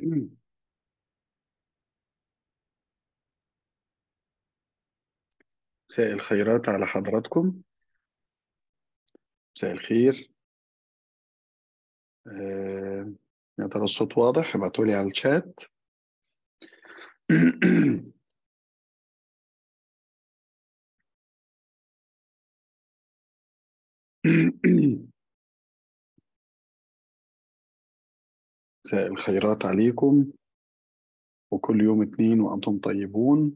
مساء الخيرات على حضراتكم مساء الخير آه، يا ترى الصوت واضح ابعتوا لي على الشات مساء الخيرات عليكم وكل يوم اثنين وأنتم طيبون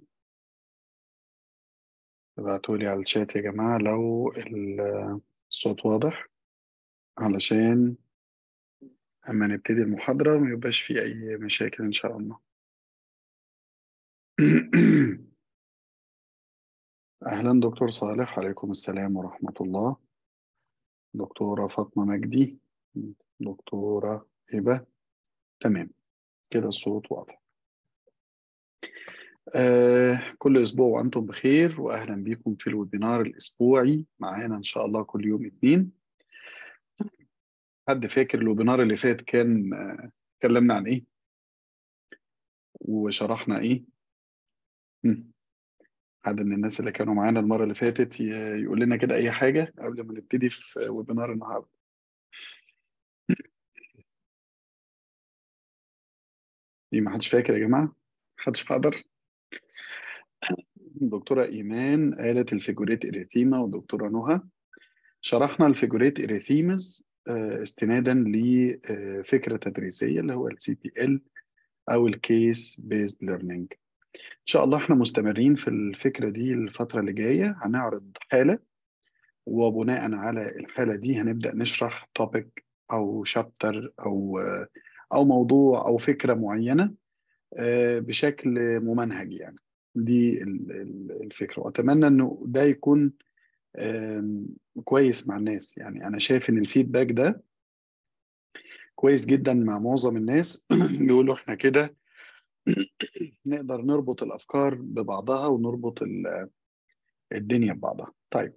ابعتوا لي على الشات يا جماعة لو الصوت واضح علشان أما نبتدي المحاضرة ما يبقاش في أي مشاكل إن شاء الله أهلا دكتور صالح عليكم السلام ورحمة الله دكتورة فاطمة مجدي دكتورة هبة تمام كده الصوت واضح آه كل أسبوع وأنتم بخير وأهلا بكم في الويبينار الأسبوعي معانا إن شاء الله كل يوم اثنين حد فاكر الويبينار اللي فات كان آه اتكلمنا عن إيه وشرحنا إيه مم. حد من الناس اللي كانوا معانا المرة اللي فاتت ي- يقول لنا كده أي حاجة قبل ما نبتدي في ويبينار النهاردة دي ما حدش فاكر يا جماعة محدش حاضر دكتورة إيمان قالت الفيجوريت إريثيما ودكتورة نهى شرحنا الفيجوريت إريثيمز آه، استنادا لفكرة تدريسية اللي هو السي بي ال أو الكيس بيزد ليرنينج إن شاء الله إحنا مستمرين في الفكرة دي الفترة اللي جاية هنعرض حالة وبناء على الحالة دي هنبدأ نشرح توبيك أو شابتر أو آه، أو موضوع أو فكرة معينة آه، بشكل ممنهج يعني دي ال- ال- الفكرة وأتمنى إنه ده يكون آم، كويس مع الناس يعني أنا شايف إن الفيدباك ده كويس جدا مع معظم الناس بيقولوا إحنا كده نقدر نربط الأفكار ببعضها ونربط ال- الدنيا ببعضها طيب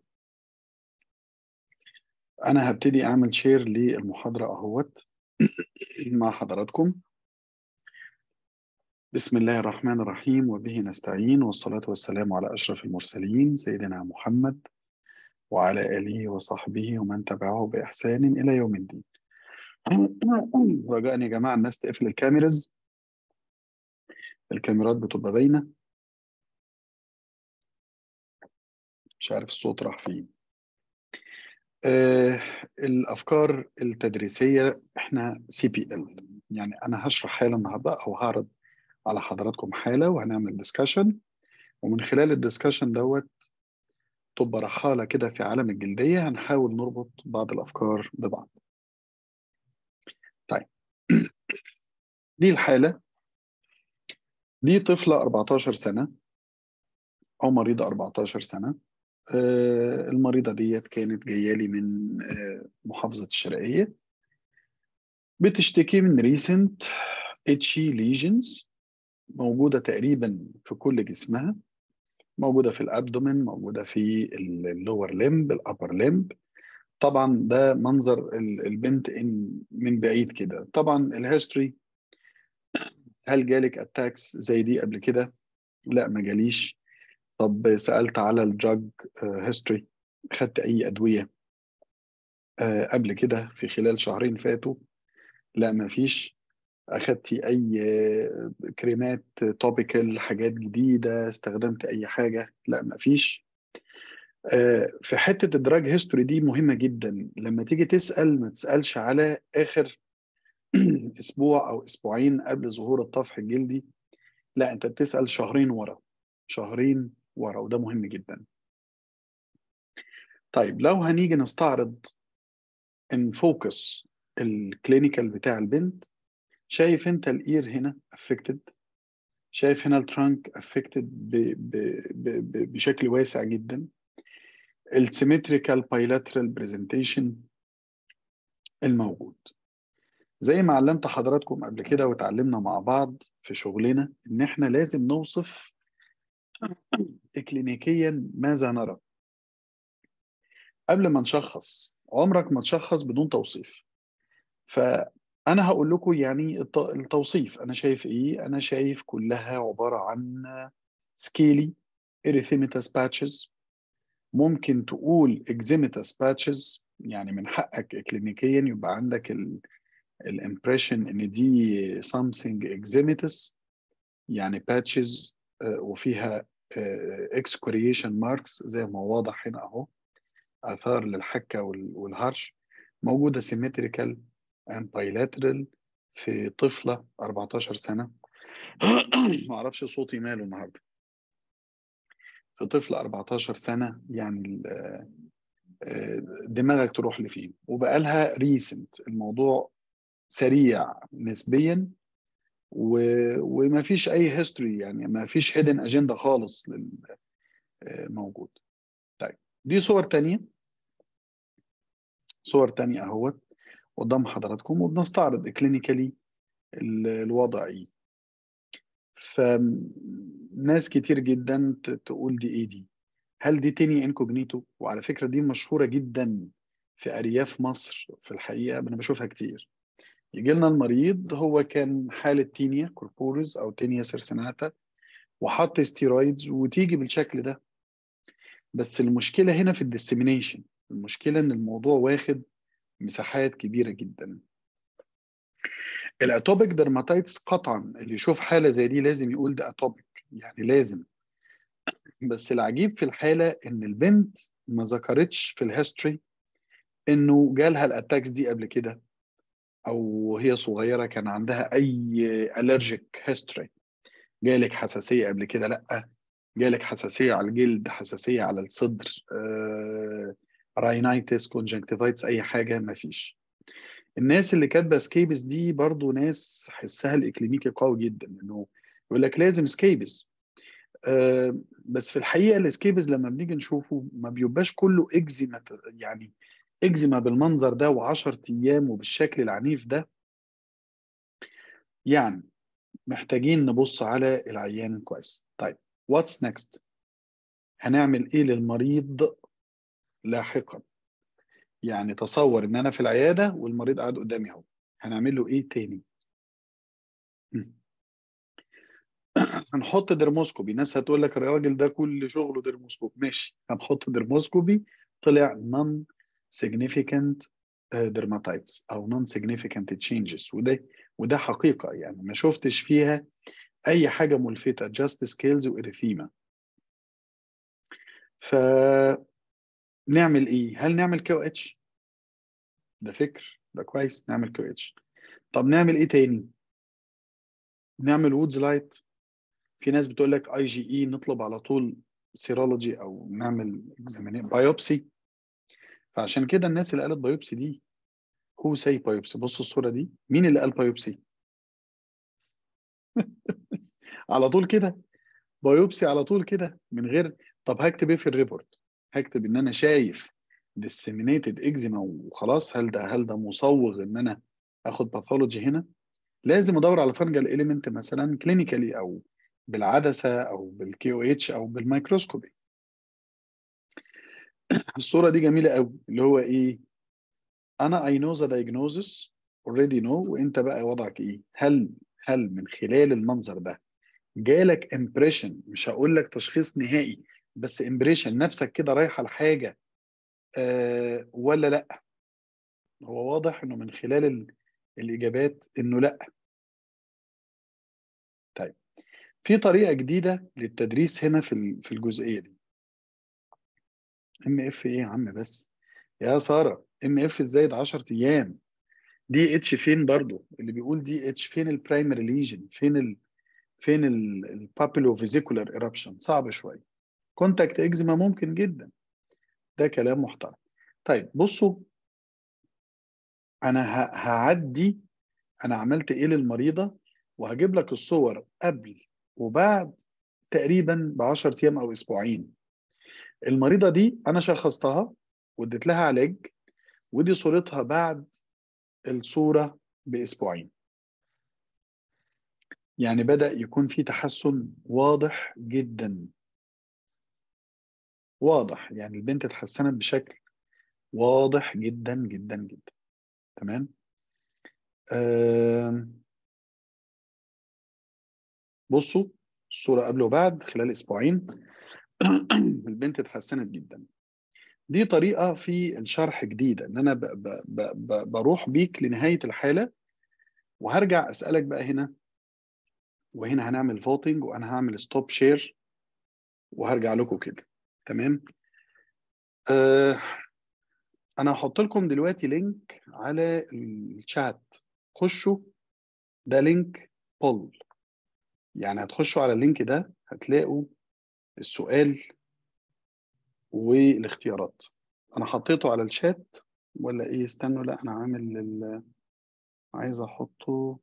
أنا هبتدي أعمل شير للمحاضرة أهوت مع حضراتكم بسم الله الرحمن الرحيم وبه نستعين والصلاة والسلام على أشرف المرسلين سيدنا محمد وعلى آله وصحبه ومن تبعه بإحسان إلى يوم الدين رجاء يا جماعة الناس تقفل الكاميراز الكاميرات بتبقى باينة مش عارف الصوت راح فين آه الأفكار التدريسية إحنا سي بي ال يعني أنا هشرح حالة النهاردة أو هعرض على حضراتكم حالة وهنعمل ديسكشن ومن خلال الديسكشن دوت تبقى رحالة كده في عالم الجلدية هنحاول نربط بعض الأفكار ببعض طيب دي الحالة دي طفلة 14 سنة أو مريضة 14 سنة آه، المريضة ديت كانت جاية لي من آه، محافظة الشرقية بتشتكي من ريسنت اتشي ليجنز موجودة تقريبا في كل جسمها موجودة في الأبدومين موجودة في اللور ليمب الأبر ليمب طبعا ده منظر ال- البنت إن من بعيد كده طبعا الهيستوري هل جالك اتاكس زي دي قبل كده لا ما جاليش طب سألت على الدراج هيستوري خدت أي أدوية آه، قبل كده في خلال شهرين فاتوا لا ما فيش أخدتي أي آه، كريمات توبيكال حاجات جديدة استخدمت أي حاجة لا ما فيش آه، في حتة الدراج هيستوري دي مهمة جدا لما تيجي تسأل ما تسألش على آخر أسبوع أو أسبوعين قبل ظهور الطفح الجلدي لا أنت بتسأل شهرين ورا شهرين ورا وده مهم جدا طيب لو هنيجي نستعرض نفوكس الكلينيكال بتاع البنت شايف انت الاير هنا افكتد شايف هنا الترانك افكتد بشكل واسع جدا السيمتريكال بايلاترال برزنتيشن الموجود زي ما علمت حضراتكم قبل كده وتعلمنا مع بعض في شغلنا ان احنا لازم نوصف اكلينيكيا ماذا نرى قبل ما نشخص عمرك ما تشخص بدون توصيف انا هقول لكم يعني التوصيف انا شايف ايه انا شايف كلها عباره عن سكيلي erythematous patches ممكن تقول eczematous patches يعني من حقك كلينيكيا يبقى عندك الامبريشن ان دي something eczematous يعني patches وفيها excoriation marks زي ما واضح هنا اهو اثار للحكه والهرش موجوده symmetrical and bilateral في طفله 14 سنه ما اعرفش صوتي ماله النهارده في طفل 14 سنه يعني دماغك تروح لفين وبقى لها ريسنت الموضوع سريع نسبيا و... وما فيش اي هيستوري يعني ما فيش هيدن اجندا خالص لل... موجود طيب دي صور تانية صور تانية اهوت قدام حضراتكم وبنستعرض كلينيكالي الوضع ايه فناس كتير جدا تقول دي ايه دي هل دي تاني انكوجنيتو وعلى فكره دي مشهوره جدا في ارياف مصر في الحقيقه انا بشوفها كتير يجي لنا المريض هو كان حاله تينيا كوربوريز او تينيا سيرسيناتا وحط ستيرويدز وتيجي بالشكل ده بس المشكله هنا في الديسيمينيشن المشكله ان الموضوع واخد مساحات كبيره جدا الاتوبيك درماتايتس قطعا اللي يشوف حاله زي دي لازم يقول ده اتوبيك يعني لازم بس العجيب في الحاله ان البنت ما ذكرتش في الهيستوري انه جالها الاتاكس دي قبل كده او هي صغيره كان عندها اي الرجيك هيستوري جالك حساسيه قبل كده لا جالك حساسيه على الجلد حساسيه على الصدر آه، راينايتس كونجنكتيفايتس اي حاجه ما فيش الناس اللي كاتبه سكيبس دي برضو ناس حسها الاكلينيكي قوي جدا انه يقول لك لازم سكيبس آه بس في الحقيقه السكيبس لما بنيجي نشوفه ما بيبقاش كله اكزيما يعني اكزيما بالمنظر ده و10 ايام وبالشكل العنيف ده يعني محتاجين نبص على العيان كويس طيب واتس نيكست هنعمل ايه للمريض لاحقا يعني تصور ان انا في العياده والمريض قاعد قدامي اهو هنعمل له ايه تاني هنحط درموسكوبي ناس هتقول لك الراجل ده كل شغله درموسكوبي ماشي هنحط درموسكوبي طلع نون significant dermatitis او non significant changes وده وده حقيقه يعني ما شفتش فيها اي حاجه ملفته just scales واريثيما ف نعمل ايه هل نعمل كيو اتش ده فكر ده كويس نعمل كيو اتش طب نعمل ايه تاني نعمل وودز لايت في ناس بتقول لك اي جي اي نطلب على طول سيرولوجي او نعمل بايوبسي فعشان كده الناس اللي قالت بايوبسي دي هو سي بايوبسي بصوا الصوره دي مين اللي قال بايوبسي على طول كده بايوبسي على طول كده من غير طب هكتب ايه في الريبورت هكتب ان انا شايف disseminated eczema وخلاص هل ده هل ده مصوغ ان انا اخد باثولوجي هنا لازم ادور على فانجل اليمنت مثلا كلينيكالي او بالعدسه او بالكي او اتش او بالميكروسكوبي الصوره دي جميله قوي اللي هو ايه انا اي نو ذا diagnosis اوريدي نو وانت بقى وضعك ايه هل هل من خلال المنظر ده جالك امبريشن مش هقول لك تشخيص نهائي بس امبريشن نفسك كده رايحه لحاجه أه ولا لا هو واضح انه من خلال ال... الاجابات انه لا طيب في طريقه جديده للتدريس هنا في في الجزئيه دي ام اف ايه يا عم بس يا ساره ام اف زايد 10 ايام دي اتش فين برضو اللي بيقول دي اتش فين البرايمري ليجن فين ال فين البابيلو فيزيكولار ايربشن صعب شويه كونتاكت اكزيما ممكن جدا ده كلام محترم طيب بصوا انا هعدي انا عملت ايه للمريضه وهجيب لك الصور قبل وبعد تقريبا ب 10 ايام او اسبوعين المريضه دي انا شخصتها واديت لها علاج ودي صورتها بعد الصوره باسبوعين يعني بدا يكون في تحسن واضح جدا واضح يعني البنت اتحسنت بشكل واضح جدا جدا جدا تمام آم، بصوا الصورة قبل وبعد خلال أسبوعين البنت اتحسنت جدا دي طريقة في الشرح جديدة إن أنا ب ب ب ب بروح بيك لنهاية الحالة وهرجع أسألك بقى هنا وهنا هنعمل فوتنج وأنا هعمل ستوب شير وهرجع لكم كده تمام آه أنا هحط لكم دلوقتي لينك على الشات خشوا ده لينك بول يعني هتخشوا على اللينك ده هتلاقوا السؤال والاختيارات انا حطيته على الشات ولا ايه استنوا لا انا عامل ال... عايز احطه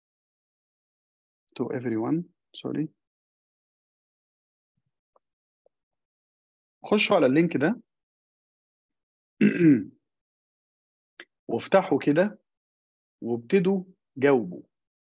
to everyone سوري خشوا على اللينك ده وافتحوا كده وابتدوا جاوبوا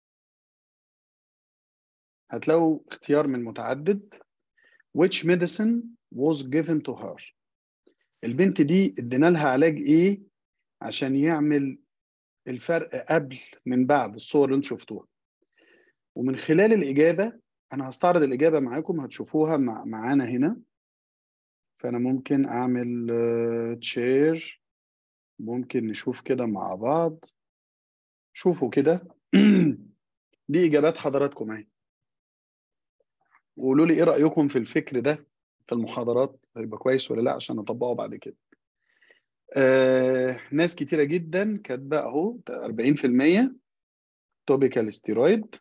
هتلاقوا اختيار من متعدد which medicine was given to her البنت دي ادينا لها علاج ايه عشان يعمل الفرق قبل من بعد الصور اللي انتم شفتوها ومن خلال الإجابة أنا هستعرض الإجابة معاكم هتشوفوها مع معانا هنا فأنا ممكن أعمل تشير ممكن نشوف كده مع بعض شوفوا كده دي إجابات حضراتكم أهي وقولوا لي إيه رأيكم في الفكر ده في المحاضرات هيبقى كويس ولا لا عشان نطبقه بعد كده آه، ناس كتيرة جدا كاتبة أهو 40% توبيكال ستيرويد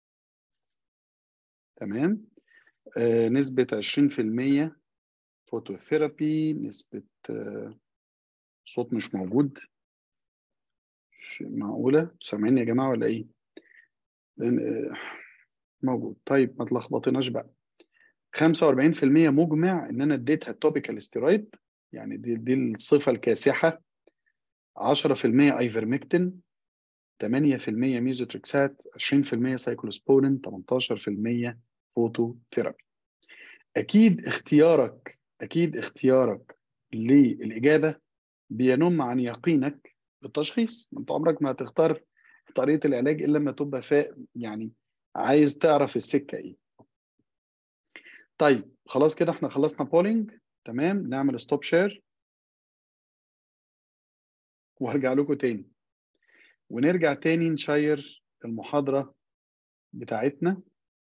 تمام آه، نسبة 20% فوتوثيرابي نسبة آه، صوت مش موجود في- معقولة سامعين يا جماعة ولا إيه؟ لأن آه، موجود طيب ما تلخبطناش بقى 45% مجمع إن أنا اديتها التوبيكال ستيرويد يعني دي دي الصفة الكاسحة 10% ايفرمكتين 8% ميزوتريكسات 20% سايكلوسبورين 18% فوتوثيرابي اكيد اختيارك اكيد اختيارك للاجابه بينم عن يقينك بالتشخيص انت عمرك ما هتختار طريقه العلاج الا لما تبقى فا يعني عايز تعرف السكه ايه طيب خلاص كده احنا خلصنا بولينج تمام نعمل ستوب شير وهرجع لكم تاني ونرجع تاني نشير المحاضره بتاعتنا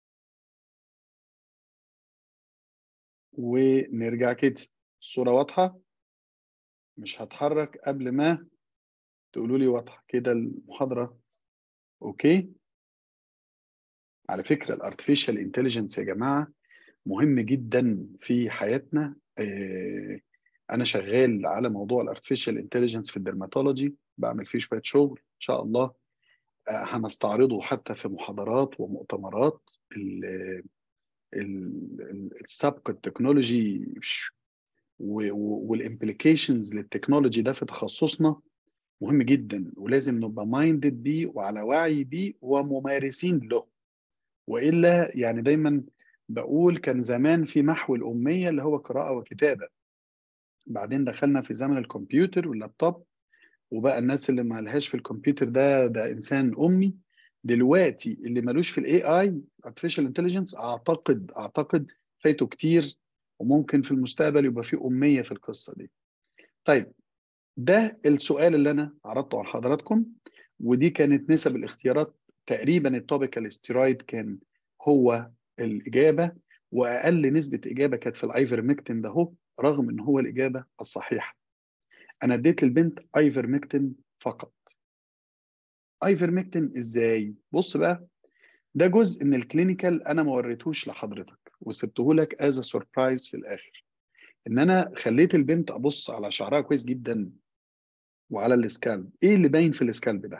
ونرجع كده الصورة واضحة مش هتحرك قبل ما تقولوا لي واضحة كده المحاضرة اوكي على فكرة الارتفيشال انتليجنس يا جماعة مهم جدا في حياتنا آه، انا شغال على موضوع الارتفيشال انتليجنس في الدرماتولوجي بعمل فيه شوية شغل ان شاء الله آه، هنستعرضه حتى في محاضرات ومؤتمرات ال- ال- ال- السبق التكنولوجي والامبليكيشنز للتكنولوجي ده في تخصصنا مهم جدا ولازم نبقى مايندد بيه وعلى وعي بيه وممارسين له والا يعني دايما بقول كان زمان في محو الاميه اللي هو قراءه وكتابه بعدين دخلنا في زمن الكمبيوتر واللابتوب وبقى الناس اللي ما لهاش في الكمبيوتر ده ده انسان امي دلوقتي اللي ملوش في الاي اي artificial انتليجنس اعتقد اعتقد فايته كتير وممكن في المستقبل يبقى في اميه في القصه دي طيب ده السؤال اللي انا عرضته على حضراتكم ودي كانت نسب الاختيارات تقريبا التوبيكال ستيرويد كان هو الاجابه واقل نسبه اجابه كانت في الايفرمكتين ده هو رغم ان هو الاجابه الصحيحه انا اديت للبنت ايفرمكتين فقط ايفرمكتين ازاي بص بقى ده جزء من الكلينيكال انا ما وريتهوش لحضرتك وسبته لك از سربرايز في الاخر ان انا خليت البنت ابص على شعرها كويس جدا وعلى السكالب ايه اللي باين في السكالب ده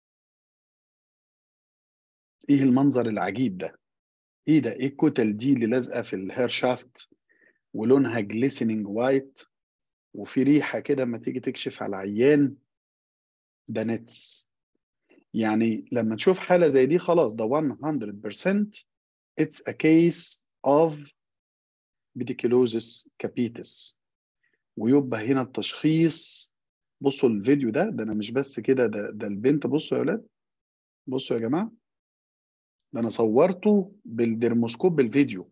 ايه المنظر العجيب ده ايه ده ايه الكتل دي اللي لازقه في الهير شافت ولونها جليسننج وايت وفي ريحه كده اما تيجي تكشف على العيان ده نتس يعني لما تشوف حاله زي دي خلاص ده 100% it's a case of pediculosis capitis ويبقى هنا التشخيص بصوا الفيديو ده ده انا مش بس كده ده ده البنت بصوا يا اولاد بصوا يا جماعه ده انا صورته بالدرموسكوب بالفيديو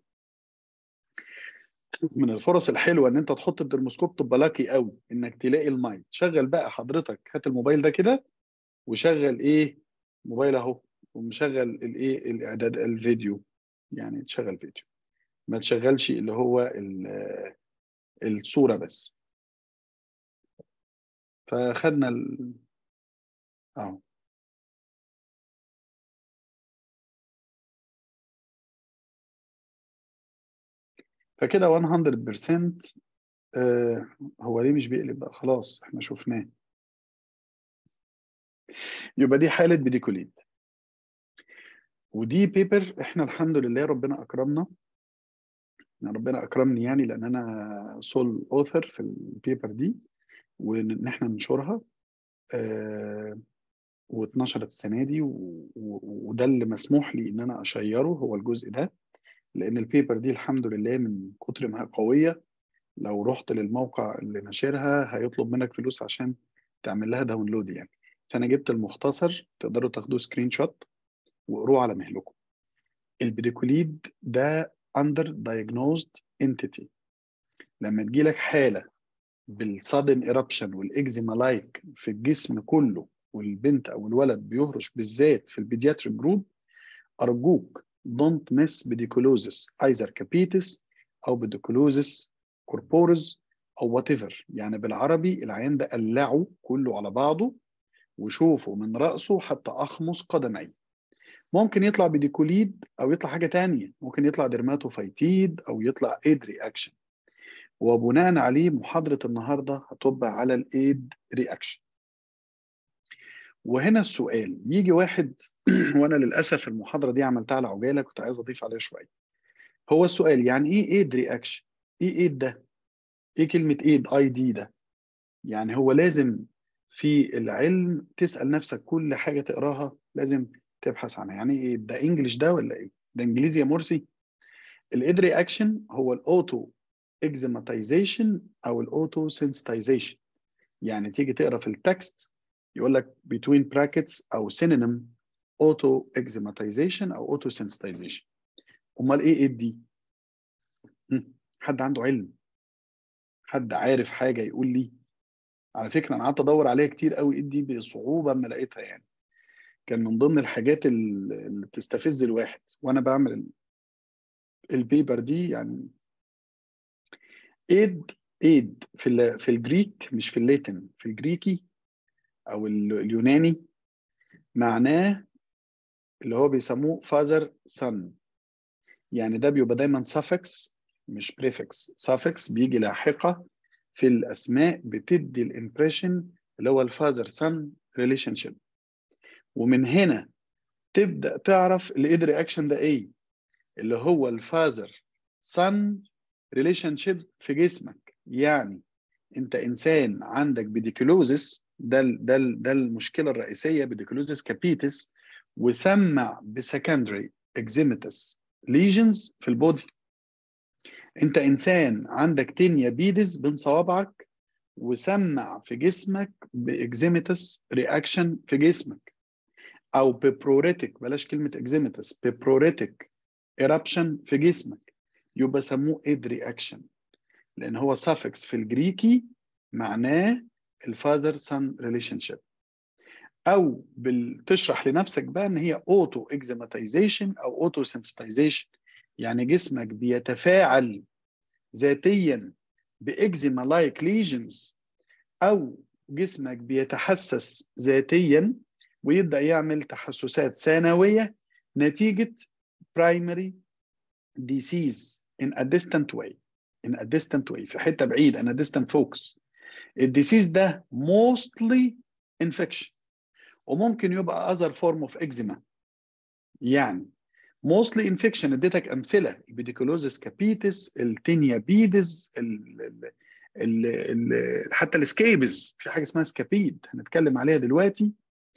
من الفرص الحلوه ان انت تحط الدرموسكوب تبقى لاكي قوي انك تلاقي المايك شغل بقى حضرتك هات الموبايل ده كده وشغل ايه موبايل اهو ومشغل الايه الاعداد الفيديو يعني تشغل فيديو ما تشغلش اللي هو الصوره بس فخدنا ال... اه فكده 100% آه هو ليه مش بيقلب بقى خلاص احنا شفناه يبقى دي حالة بديكوليد ودي بيبر احنا الحمد لله ربنا اكرمنا ربنا اكرمني يعني لان انا سول اوثر في البيبر دي وان احنا ننشرها آه واتنشرت السنه دي وده اللي مسموح لي ان انا اشيره هو الجزء ده لان البيبر دي الحمد لله من كتر ما هي قويه لو رحت للموقع اللي ناشرها هيطلب منك فلوس عشان تعمل لها داونلود يعني فانا جبت المختصر تقدروا تاخدوه سكرين شوت واقروه على مهلكم البيديكوليد ده under diagnosed entity لما تجيلك حاله بالسادن ايربشن والاكزيما لايك في الجسم كله والبنت او الولد بيهرش بالذات في البيدياتريك جروب ارجوك don't miss pediculosis either capitis او pediculosis corporis او whatever يعني بالعربي العيان ده قلعه كله على بعضه وشوفه من رأسه حتى أخمص قدميه ممكن يطلع بديكوليد أو يطلع حاجة تانية ممكن يطلع درماتوفايتيد أو يطلع ايد رياكشن وبناء عليه محاضرة النهاردة هتبقى على الايد رياكشن وهنا السؤال يجي واحد وانا للاسف المحاضره دي عملتها على عجاله كنت عايز اضيف عليها شويه هو السؤال يعني ايه ايد رياكشن ايه ايد ده ايه كلمه ايد اي دي ده يعني هو لازم في العلم تسال نفسك كل حاجه تقراها لازم تبحث عنها يعني ايه ده انجلش ده ولا ايه ده انجليزي يا مرسي الايد رياكشن هو الاوتو اكزيماتيزيشن او الاوتو سنسيتايزيشن يعني تيجي تقرا في التكست يقول لك between brackets او synonym auto eczematization او auto sensitization امال ايه ايه دي حد عنده علم حد عارف حاجه يقول لي على فكره انا قعدت ادور عليها كتير قوي ايه دي بصعوبه اما لقيتها يعني كان من ضمن الحاجات اللي بتستفز الواحد وانا بعمل البيبر دي يعني ايد ايد في في الجريك مش في اللاتين في الجريكي او اليوناني معناه اللي هو بيسموه فازر سن يعني ده بيبقى دايما suffix مش prefix suffix بيجي لاحقة في الأسماء بتدي الامبريشن اللي هو الفازر سن ريليشن شيب ومن هنا تبدأ تعرف الايد رياكشن ده ايه اللي هو الفازر سن ريليشن شيب في جسمك يعني انت انسان عندك بيديكولوزس ده ده ده المشكله الرئيسيه بيديكولوزس كابيتس وسمع بسكندري اكزيمتس ليجنز في البودي انت انسان عندك تينيا بيدز بين صوابعك وسمع في جسمك باكزيمتس رياكشن في جسمك او ببروريتك بلاش كلمه اكزيمتس ببروريتك ايربشن في جسمك يبقى سموه ايد رياكشن لان هو suffix في الجريكي معناه الفازر سان ريليشن شيب او بتشرح لنفسك بقى ان هي اوتو اكزيماتيزيشن او اوتو سنسيتايزيشن يعني جسمك بيتفاعل ذاتيا باكزيما لايك ليجنز او جسمك بيتحسس ذاتيا ويبدا يعمل تحسسات ثانويه نتيجه primary disease in a distant way in a distant way في حته بعيده in a distant focus الديسيز ده mostly infection وممكن يبقى other form of eczema يعني mostly infection اديتك امثله البيديكولوزيس كابيتس التينيا بيدز ال ال ال ال حتى السكيبز في حاجه اسمها سكابيد هنتكلم عليها دلوقتي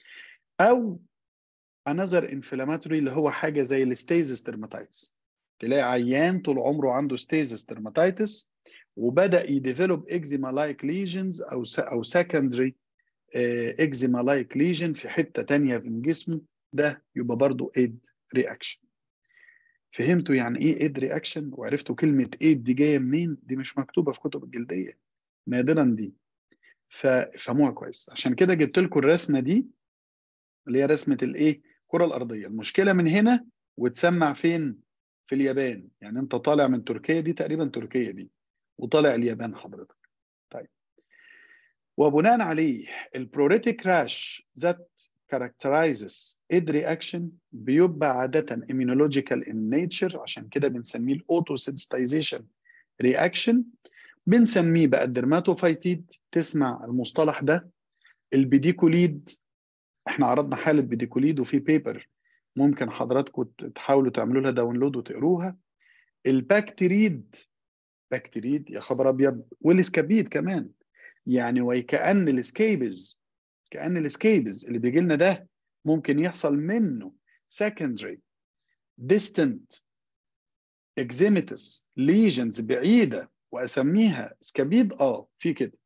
او another inflammatory اللي هو حاجه زي الستيزس dermatitis تلاقي عيان طول عمره عنده ستيزس dermatitis وبدا يديفلوب اكزيما لايك ليجنز او او سكندري اكزيما لايك ليجن في حته ثانيه من جسمه ده يبقى برضو ايد رياكشن فهمتوا يعني ايه ايد رياكشن وعرفتوا كلمه ايد دي جايه منين دي مش مكتوبه في كتب الجلديه نادرا دي فافهموها كويس عشان كده جبت لكم الرسمه دي اللي هي رسمه الايه الكره الارضيه المشكله من هنا وتسمع فين في اليابان يعني انت طالع من تركيا دي تقريبا تركيا دي وطالع اليابان حضرتك طيب وبناء عليه البروريتيك راش ذات characterizes id reaction بيبقى عادة immunological in nature عشان كده بنسميه الاوتوسينستايزيشن رياكشن بنسميه بقى الدرماتوفايتيد تسمع المصطلح ده البيديكوليد احنا عرضنا حالة بيديكوليد وفي بيبر ممكن حضراتكم تحاولوا تعملوا لها داونلود وتقروها البكتيريد بكتيريد يا خبر ابيض والاسكابيد كمان يعني وكأن السكيبز كأن السكيبز اللي بيجي لنا ده ممكن يحصل منه secondary distant eczematous lesions بعيدة وأسميها سكابيد اه في كده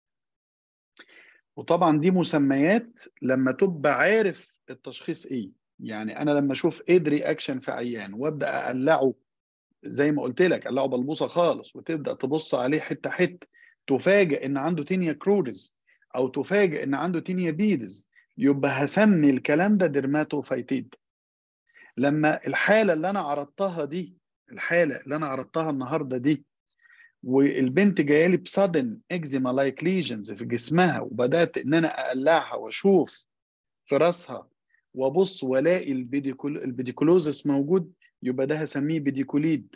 وطبعا دي مسميات لما تبقى عارف التشخيص ايه يعني انا لما اشوف ايد رياكشن في عيان وابدا اقلعه زي ما قلت لك اقلعه بلبوسه خالص وتبدا تبص عليه حته حته تفاجئ ان عنده تينيا كرودز او تفاجئ ان عنده تينيا بيدز يبقى هسمي الكلام ده ديرماتوفايتيد لما الحاله اللي انا عرضتها دي الحاله اللي انا عرضتها النهارده دي والبنت جايه لي بسادن اكزيما لايك ليجنز في جسمها وبدات ان انا اقلعها واشوف في راسها وابص والاقي البيديكول البيديكولوزس موجود يبقى ده هسميه بيديكوليد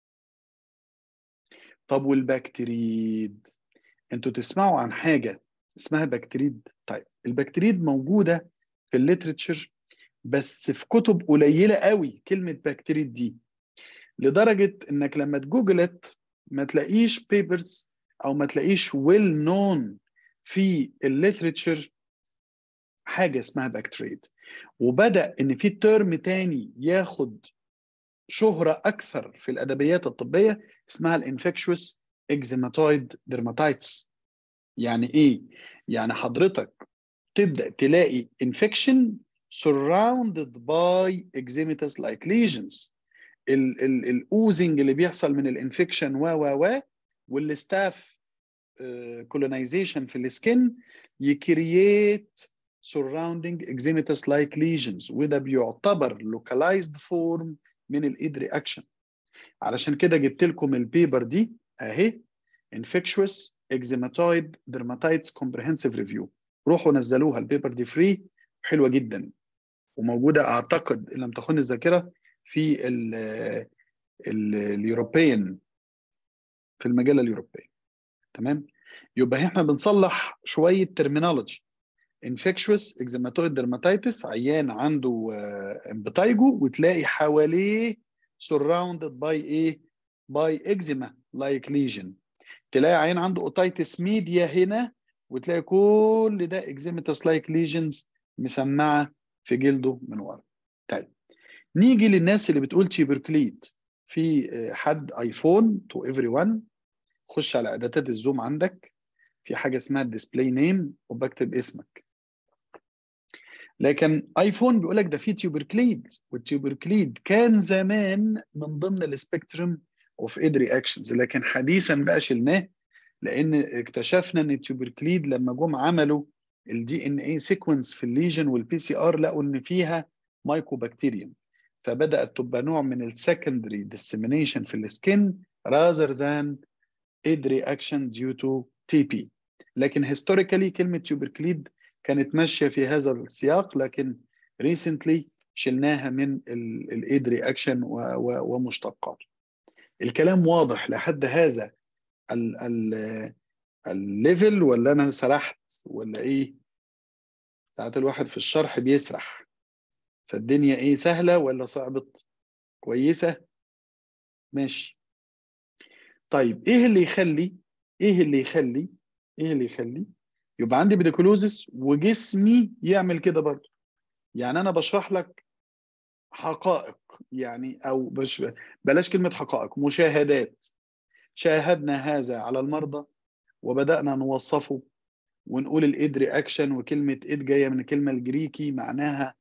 طب والبكتيريد انتوا تسمعوا عن حاجه اسمها بكتيريد طيب البكتيريد موجوده في الليترتشر بس في كتب قليله قوي كلمه بكتيريد دي لدرجه انك لما تجوجلت ما تلاقيش بيبرز او ما تلاقيش ويل نون في الليترتشر حاجه اسمها بكتيريد وبدا ان في ترم تاني ياخد شهره اكثر في الادبيات الطبيه اسمها الانفكشوس اكزيماتويد ديرماتايتس يعني ايه يعني حضرتك تبدا تلاقي انفكشن surrounded by eczematous like lesions الاوزنج اللي بيحصل من الانفكشن و و و والستاف كولونايزيشن في السكن يكرييت surrounding eczematous like lesions وده بيعتبر localized form من الايد رياكشن علشان كده جبت لكم البيبر دي اهي infectious eczematoid dermatitis comprehensive review روحوا نزلوها البيبر دي فري حلوه جدا وموجوده اعتقد ان لم تخن الذاكره في ال ال اليوروبيان في المجله اليوروبيه تمام يبقى احنا بنصلح شويه ترمينولوجي infectious eczematoid dermatitis عيان عنده امبتايجو وتلاقي حواليه surrounded by ايه by eczema like lesion تلاقي عيان عنده اوتايتس ميديا هنا وتلاقي كل ده eczematous like lesions مسمعه في جلده من ورا طيب نيجي للناس اللي بتقول تيبركليد في حد ايفون تو ايفري ون خش على اعدادات الزوم عندك في حاجه اسمها الديسبلاي نيم وبكتب اسمك لكن ايفون بيقول لك ده في تيوبركليد والتيوبركليد كان زمان من ضمن السبيكترم اوف ايد رياكشنز لكن حديثا بقى شلناه لان اكتشفنا ان التيوبركليد لما جم عملوا الدي ان اي سيكونس في الليجن والبي سي ار لقوا ان فيها مايكوبكتيريوم فبدات تبقى نوع من السكندري ديسيمينيشن في السكن rather than aid reaction due to TP لكن هيستوريكالي كلمه تيوبركليد كانت ماشيه في هذا السياق لكن ريسنتلي شلناها من الايد رياكشن ومشتقاته الكلام واضح لحد هذا الليفل ولا انا سرحت ولا ايه ساعات الواحد في الشرح بيسرح فالدنيا ايه سهله ولا صعبت كويسه ماشي طيب ايه اللي يخلي ايه اللي يخلي ايه اللي يخلي يبقى عندي بيديكولوزس وجسمي يعمل كده برضه يعني انا بشرح لك حقائق يعني او بش بلاش كلمه حقائق مشاهدات شاهدنا هذا على المرضى وبدانا نوصفه ونقول الايد رياكشن وكلمه ايد جايه من الكلمه الجريكي معناها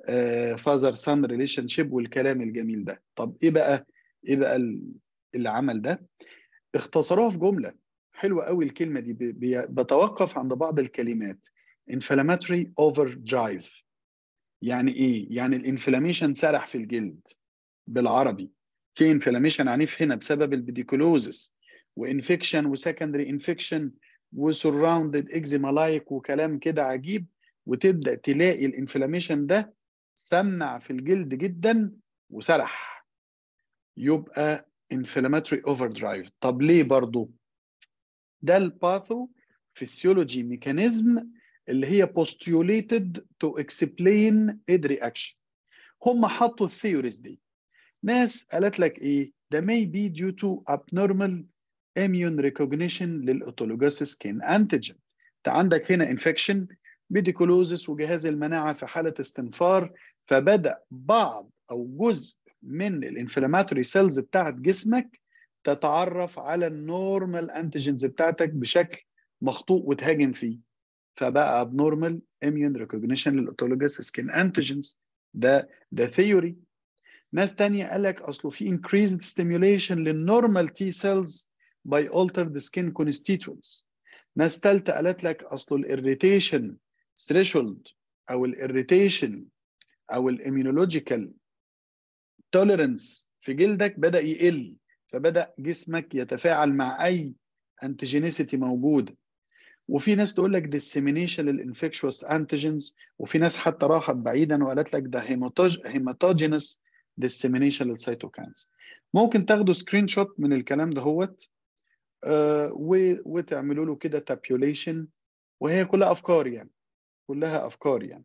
فازر سان ريليشن شيب والكلام الجميل ده طب ايه بقى ايه بقى اللي عمل ده اختصروها في جمله حلوه قوي الكلمه دي بتوقف عند بعض الكلمات inflammatory overdrive يعني ايه يعني الانفلاميشن سرح في الجلد بالعربي في انفلاميشن عنيف هنا بسبب البيديكولوزس وانفكشن وسكندري انفكشن وسراوندد اكزيما لايك وكلام كده عجيب وتبدا تلاقي الانفلاميشن ده سمع في الجلد جدا وسرح يبقى inflammatory overdrive طب ليه برضو ده الباثو فيسيولوجي ميكانيزم اللي هي postulated to explain aid reaction هم حطوا الثيوريز دي ناس قالت لك ايه ده may be due to abnormal immune recognition للاوتولوجاس سكين انتيجين انت عندك هنا انفكشن بيديكولوزس وجهاز المناعه في حاله استنفار فبدا بعض او جزء من الانفلاماتوري سيلز بتاعت جسمك تتعرف على النورمال انتيجينز بتاعتك بشكل مخطوط وتهاجم فيه فبقى abnormal immune recognition للاوتولوجاس سكين انتيجينز ده ده ثيوري ناس تانية قال لك اصله في increased stimulation للنورمال تي سيلز by altered skin constituents ناس تالتة قالت لك اصله الاريتيشن threshold او الاريتيشن او الاميونولوجيكال توليرنس في جلدك بدا يقل فبدا جسمك يتفاعل مع اي انتيجينيسيتي موجوده وفي ناس تقول لك dissemination للانفكشوس انتيجينز وفي ناس حتى راحت بعيدا وقالت لك ده هيماتوجينس dissemination للسيتوكاينز ممكن تاخدوا سكرين شوت من الكلام دهوت آه وتعملوا له كده تابيوليشن وهي كلها افكار يعني كلها افكار يعني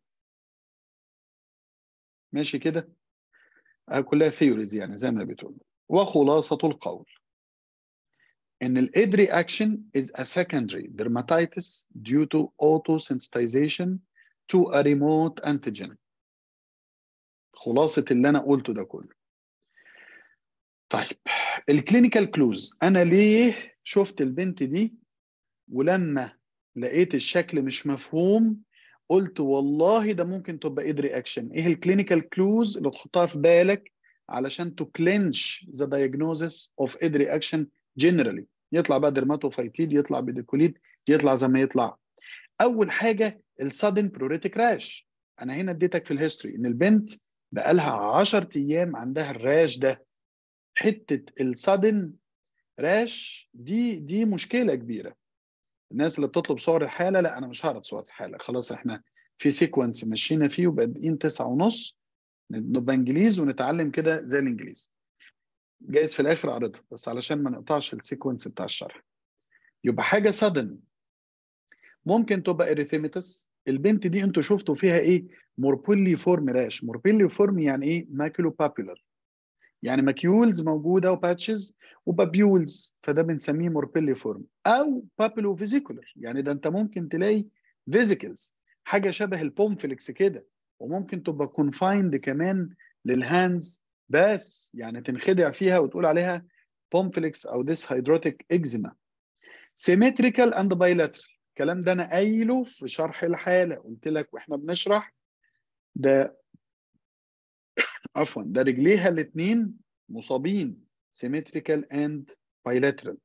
ماشي كده آه كلها ثيوريز يعني زي ما بتقول وخلاصة القول ان الايد reaction is a secondary dermatitis due to autosensitization to a remote antigen خلاصة اللي انا قلته ده كله طيب الكلينيكال كلوز انا ليه شفت البنت دي ولما لقيت الشكل مش مفهوم قلت والله ده ممكن تبقى ايد رياكشن ايه الكلينيكال كلوز اللي تحطها في بالك علشان تو كلينش ذا دايجنوزس اوف ايد رياكشن جنرالي يطلع بقى درماتوفايتيد يطلع بيديكوليد يطلع زي ما يطلع اول حاجه السادن بروريتيك راش انا هنا اديتك في الهيستوري ان البنت بقى لها 10 ايام عندها الراش ده حته السادن راش دي دي مشكله كبيره الناس اللي بتطلب صور الحاله لا انا مش هعرض صور الحاله خلاص احنا في سيكونس مشينا فيه وبادئين تسعة ونص نبقى انجليز ونتعلم كده زي الانجليزي جايز في الاخر اعرضها بس علشان ما نقطعش السيكونس بتاع الشرح يبقى حاجه سادن ممكن تبقى اريثيميتس البنت دي انتوا شفتوا فيها ايه موربيلي فورم راش موربيلي فورم يعني ايه ماكيولو بابيلر يعني ماكيولز موجوده وباتشز وبابيولز فده بنسميه موربيلي فورم او بابيلو فيزيكولر يعني ده انت ممكن تلاقي فيزيكلز حاجه شبه البومفليكس كده وممكن تبقى كونفايند كمان للهاندز بس يعني تنخدع فيها وتقول عليها بومفليكس او ديس هيدروتيك اكزيما سيمتريكال اند بايلاترال الكلام ده انا قايله في شرح الحاله قلت لك واحنا بنشرح ده عفوا ده رجليها الاثنين مصابين سيمتريكال اند بايلاترال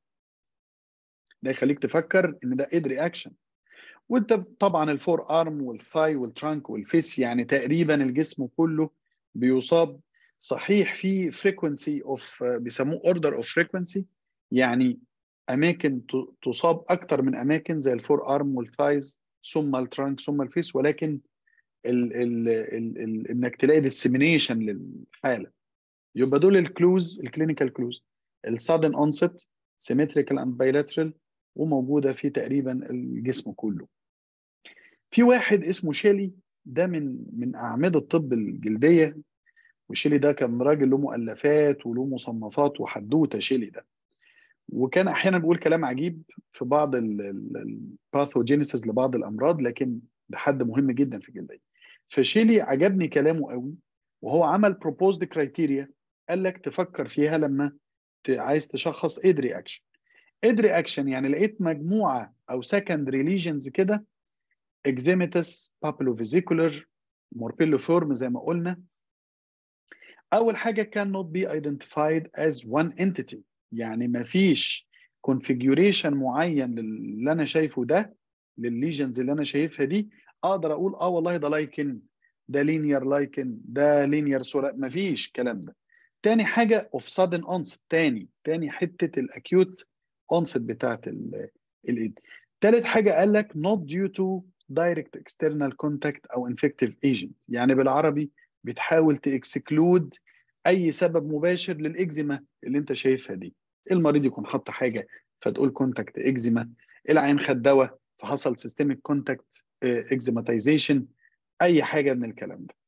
ده يخليك تفكر ان ده ايد رياكشن وانت طبعا الفور ارم والثاي والترانك والفيس يعني تقريبا الجسم كله بيصاب صحيح في فريكونسي اوف بيسموه اوردر اوف فريكونسي يعني اماكن تصاب اكتر من اماكن زي الفور ارم والثايز ثم الترانك ثم الفيس ولكن ال ال ال ال انك تلاقي ديسيمينيشن للحاله يبقى دول الكلوز الكلينيكال كلوز السادن اونست سيمتريكال اند بايلاترال وموجوده في تقريبا الجسم كله في واحد اسمه شيلي ده من من اعمده الطب الجلديه وشيلي ده كان راجل له مؤلفات وله مصنفات وحدوته شيلي ده وكان احيانا بيقول كلام عجيب في بعض الباثوجينيسيس لبعض الامراض لكن ده حد مهم جدا في الجلديه فشيلي عجبني كلامه قوي وهو عمل بروبوزد كرايتيريا قال لك تفكر فيها لما عايز تشخص ايد رياكشن ايد رياكشن يعني لقيت مجموعه او سكندري ليجنز كده اكزيميتس بابلوفيزيكولر موربيلوفورم زي ما قلنا اول حاجه cannot be identified as one entity يعني ما فيش configuration معين للي انا شايفه ده للليجنز اللي انا شايفها دي اقدر اقول اه والله ده لايكن ده لينير لايكن ده لينير سورة ما فيش الكلام ده تاني حاجه اوف sudden onset تاني تاني حته الاكيوت onset بتاعت الايد تالت حاجه قال لك not due to direct external contact او infective agent يعني بالعربي بتحاول تاكسكلود اي سبب مباشر للاكزيما اللي انت شايفها دي المريض يكون حط حاجه فتقول كونتاكت اكزيما العين خد دواء فحصل سيستميك كونتاكت اكزيماتيزيشن اي حاجه من الكلام ده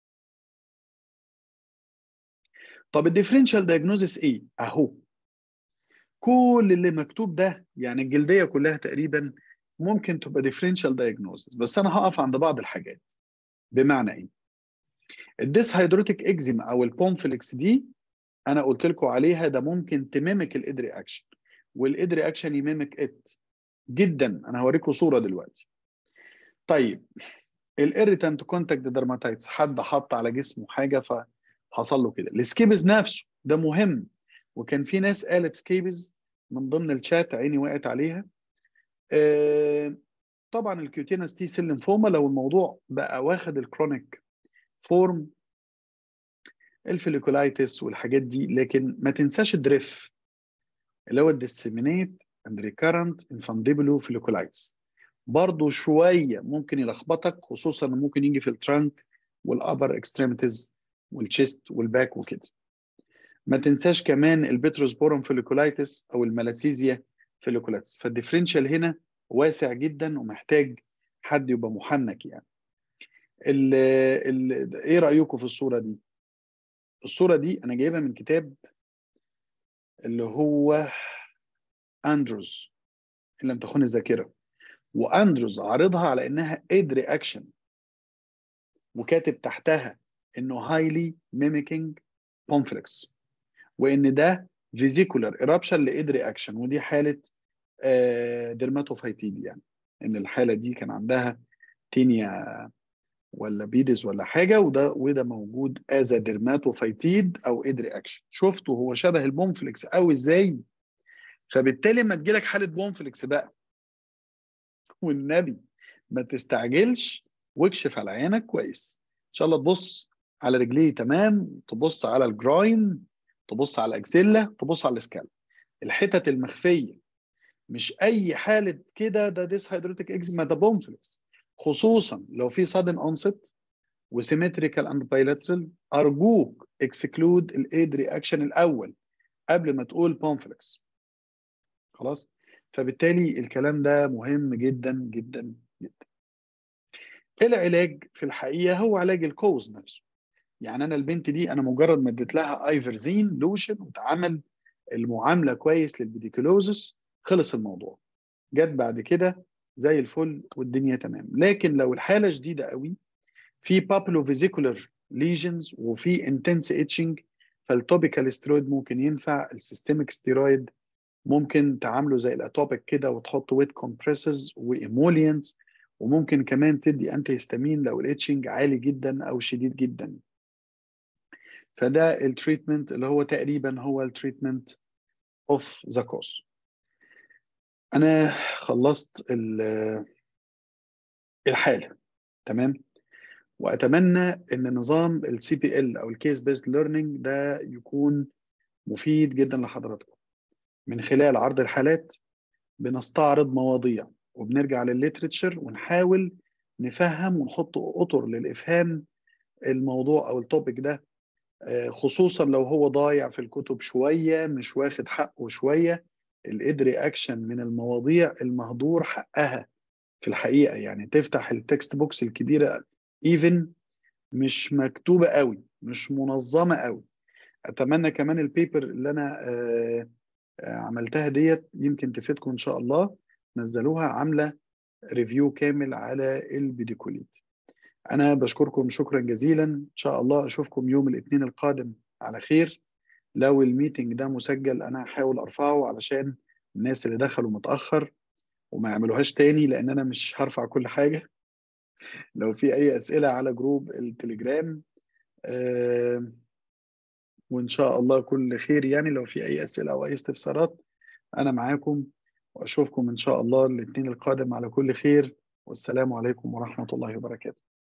طب الديفرنشال دايجنوزس ايه اهو كل اللي مكتوب ده يعني الجلديه كلها تقريبا ممكن تبقى ديفرنشال دايجنوزس بس انا هقف عند بعض الحاجات بمعنى ايه الديس هيدروتيك اكزيما او البومفلكس دي انا قلت لكم عليها ده ممكن تميمك الايد رياكشن والايد رياكشن يميمك ات جدا انا هوريكم صوره دلوقتي طيب الاريتانت كونتاكت ديرماتايتس حد حط على جسمه حاجه فحصل له كده السكيبز نفسه ده مهم وكان في ناس قالت سكيبز من ضمن الشات عيني وقعت عليها آه طبعا الكيوتينس تي سيل لينفوما لو الموضوع بقى واخد الكرونيك فورم الفوليكولايتس والحاجات دي لكن ما تنساش الدريف اللي هو الديسيمينيت اند ريكارنت انفانديبلو فوليكولايتس برضه شويه ممكن يلخبطك خصوصا انه ممكن يجي في الترانك والابر اكستريميتيز والشيست والباك وكده ما تنساش كمان البتروسبورم فوليكولايتس او الملاسيزيا فوليكولايتس فالديفرنشال هنا واسع جدا ومحتاج حد يبقى محنك يعني ال ال ايه رايكم في الصوره دي الصوره دي انا جايبها من كتاب اللي هو اندروز ان لم تخن الذاكره واندروز عارضها على انها ايد رياكشن وكاتب تحتها انه هايلي ميميكينج بومفلكس وان ده فيزيكولار ايرابشن لايد رياكشن ودي حاله ديرماتوفايتيد يعني ان الحاله دي كان عندها تينيا ولا بيدز ولا حاجه وده وده موجود از ديرماتوفايتيد او ايد رياكشن شفتوا هو شبه البومفلكس قوي ازاي فبالتالي لما تجيلك حاله بومفلكس بقى والنبي ما تستعجلش واكشف على عينك كويس ان شاء الله تبص على رجليه تمام تبص على الجراين تبص على الاكسيلا تبص على السكال الحتت المخفيه مش اي حاله كده ده ديس هيدروتيك اكزيما ده بومفلكس خصوصا لو في sudden onset وسيمتريكال اند بايلاترال ارجوك اكسكلود الايد رياكشن الاول قبل ما تقول بومفلكس خلاص فبالتالي الكلام ده مهم جدا جدا جدا العلاج في الحقيقه هو علاج الكوز نفسه يعني انا البنت دي انا مجرد ما اديت لها ايفرزين لوشن واتعمل المعامله كويس للبيديكولوزس خلص الموضوع جت بعد كده زي الفل والدنيا تمام لكن لو الحاله شديده قوي في بابلو فيزيكولر ليجنز وفي انتنس اتشنج فالتوبيكال ستيرويد ممكن ينفع السيستميك ستيرويد ممكن تعامله زي الاتوبيك كده وتحط ويت كومبريسز وايمولينز وممكن كمان تدي انتي هيستامين لو الاتشنج عالي جدا او شديد جدا فده التريتمنت اللي هو تقريبا هو التريتمنت اوف ذا كوز انا خلصت الحاله تمام واتمنى ان نظام السي بي ال او الكيس بيست ليرنينج ده يكون مفيد جدا لحضراتكم من خلال عرض الحالات بنستعرض مواضيع وبنرجع للليترتشر ونحاول نفهم ونحط اطر للافهام الموضوع او التوبيك ده خصوصا لو هو ضايع في الكتب شويه مش واخد حقه شويه الايد رياكشن من المواضيع المهدور حقها في الحقيقه يعني تفتح التكست بوكس الكبيره ايفن مش مكتوبه قوي مش منظمه قوي اتمنى كمان البيبر اللي انا عملتها ديت يمكن تفيدكم ان شاء الله نزلوها عامله ريفيو كامل على البيديكوليت انا بشكركم شكرا جزيلا ان شاء الله اشوفكم يوم الاثنين القادم على خير لو الميتنج ده مسجل انا هحاول ارفعه علشان الناس اللي دخلوا متاخر وما يعملوهاش تاني لان انا مش هرفع كل حاجه لو في اي اسئله على جروب التليجرام آه وان شاء الله كل خير يعني لو في اي اسئله او اي استفسارات انا معاكم واشوفكم ان شاء الله الاثنين القادم على كل خير والسلام عليكم ورحمه الله وبركاته